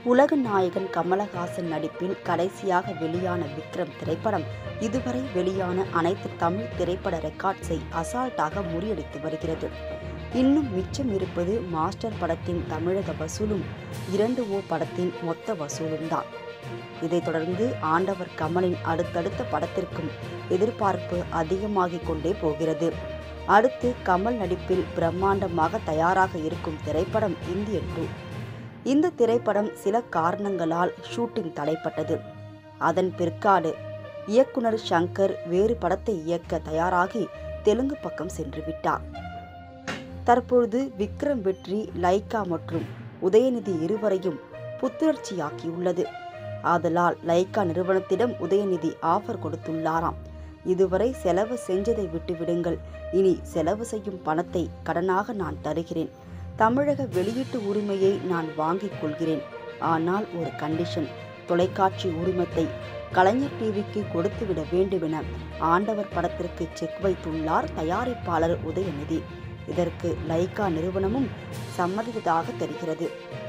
உலக நாயகன் கமலஹாசன் நடிப்பில் கடைசியாக வெளியான விக்ரம் திரைப்படம் இதுவரை வெளியான அனைத்து தமிழ் திரைப்பட ரெக்கார்ட்ஸை அசால்ட்டாக முறியடித்து வருகிறது இன்னும் மிச்சம் இருப்பது மாஸ்டர் படத்தின் தமிழக வசூலும் இரண்டு ஓ படத்தின் மொத்த வசூலும் தான் இதைத் தொடர்ந்து ஆண்டவர் கமலின் அடுத்தடுத்த படத்திற்கும் எதிர்பார்ப்பு அதிகமாகிக் கொண்டே போகிறது அடுத்து கமல் நடிப்பில் பிரம்மாண்டமாக தயாராக இருக்கும் திரைப்படம் இந்தியன் டூ இந்த திரைப்படம் சில காரணங்களால் ஷூட்டிங் தடைப்பட்டது அதன் பிற்காடு இயக்குனர் ஷங்கர் வேறு படத்தை இயக்க தயாராகி தெலுங்கு பக்கம் சென்று விட்டார் தற்பொழுது விக்ரம் வெற்றி லைக்கா மற்றும் உதயநிதி இருவரையும் புத்துணர்ச்சியாக்கியுள்ளது ஆதலால் லைக்கா நிறுவனத்திடம் உதயநிதி ஆஃபர் கொடுத்துள்ளாராம் இதுவரை செலவு செஞ்சதை விட்டுவிடுங்கள் இனி செலவு செய்யும் பணத்தை கடனாக நான் தருகிறேன் தமிழக வெளியீட்டு உரிமையை நான் வாங்கிக் கொள்கிறேன் ஆனால் ஒரு கண்டிஷன் தொலைக்காட்சி உரிமத்தை கலைஞர் டிவிக்கு கொடுத்துவிட வேண்டுமென ஆண்டவர் படத்திற்கு செக் வைத்துள்ளார் தயாரிப்பாளர் உதயநிதி இதற்கு லைகா நிறுவனமும் சம்மதித்ததாக தெரிகிறது